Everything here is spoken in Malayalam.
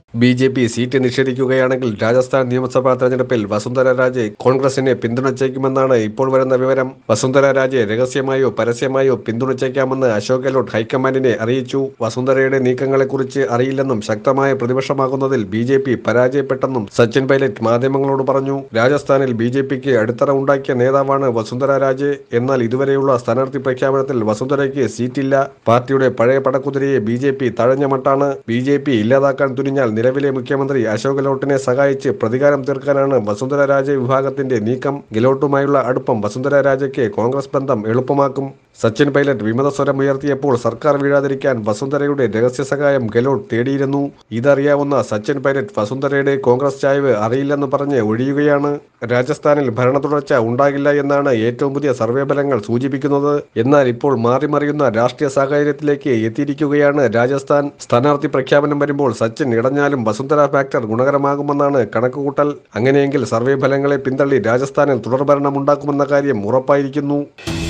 ബി ജെ പി സീറ്റ് നിഷേധിക്കുകയാണെങ്കിൽ രാജസ്ഥാൻ നിയമസഭാ തെരഞ്ഞെടുപ്പിൽ വസുന്ധര രാജെ കോൺഗ്രസിനെ പിന്തുണച്ചേക്കുമെന്നാണ് ഇപ്പോൾ വരുന്ന വിവരം വസുന്ധര രാജെ രഹസ്യമായോ പരസ്യമായോ പിന്തുണച്ചേക്കാമെന്ന് അശോക് ഗെഹ്ലോട്ട് ഹൈക്കമാൻഡിനെ അറിയിച്ചു വസുന്ധരയുടെ നീക്കങ്ങളെക്കുറിച്ച് അറിയില്ലെന്നും ശക്തമായ പ്രതിപക്ഷമാകുന്നതിൽ ബി ജെ പി പരാജയപ്പെട്ടെന്നും സച്ചിൻ പൈലറ്റ് മാധ്യമങ്ങളോട് പറഞ്ഞു രാജസ്ഥാനിൽ ബി ജെ പിക്ക് അടിത്തറ ഉണ്ടാക്കിയ നേതാവാണ് വസുന്ധര രാജെ എന്നാൽ ഇതുവരെയുള്ള സ്ഥാനാർത്ഥി പ്രഖ്യാപനത്തിൽ വസുന്ധരയ്ക്ക് സീറ്റില്ല പാർട്ടിയുടെ പഴയ പടക്കുതിരയെ ബി ജെ പി തഴഞ്ഞ മട്ടാണ് ബി ജെ പി ഇല്ലാതാക്കാൻ തുനിഞ്ഞാൽ നിലവിലെ മുഖ്യമന്ത്രി അശോക് ഗെഹ്ലോട്ടിനെ സഹായിച്ച് പ്രതികാരം തീർക്കാനാണ് വസുന്ധര രാജെ വിഭാഗത്തിന്റെ നീക്കം ഗെഹ്ലോട്ടുമായുള്ള അടുപ്പം വസുന്ധര രാജയ്ക്ക് കോൺഗ്രസ് ബന്ധം എളുപ്പമാക്കും സച്ചിൻ പൈലറ്റ് വിമതസ്വരം ഉയർത്തിയപ്പോൾ സർക്കാർ വീഴാതിരിക്കാൻ വസുന്ധരയുടെ രഹസ്യ സഹായം ഗെഹ്ലോട്ട് തേടിയിരുന്നു ഇതറിയാവുന്ന സച്ചിൻ പൈലറ്റ് വസുന്ധരയുടെ കോൺഗ്രസ് ചായ്വ് അറിയില്ലെന്ന് പറഞ്ഞ് ഒഴിയുകയാണ് രാജസ്ഥാനിൽ ഭരണ തുടർച്ച ഉണ്ടാകില്ല എന്നാണ് ഏറ്റവും പുതിയ സർവേ ഫലങ്ങൾ സൂചിപ്പിക്കുന്നത് എന്നാൽ ഇപ്പോൾ മാറിമറിയുന്ന രാഷ്ട്രീയ സാഹചര്യത്തിലേക്ക് എത്തിയിരിക്കുകയാണ് രാജസ്ഥാൻ സ്ഥാനാർത്ഥി പ്രഖ്യാപനം വരുമ്പോൾ സച്ചിൻ ഇടഞ്ഞാലും വസുന്ധര ഫാക്ടർ ഗുണകരമാകുമെന്നാണ് കണക്കുകൂട്ടൽ അങ്ങനെയെങ്കിൽ സർവേ ഫലങ്ങളെ പിന്തള്ളി രാജസ്ഥാനിൽ തുടർഭരണം ഉണ്ടാക്കുമെന്ന കാര്യം ഉറപ്പായിരിക്കുന്നു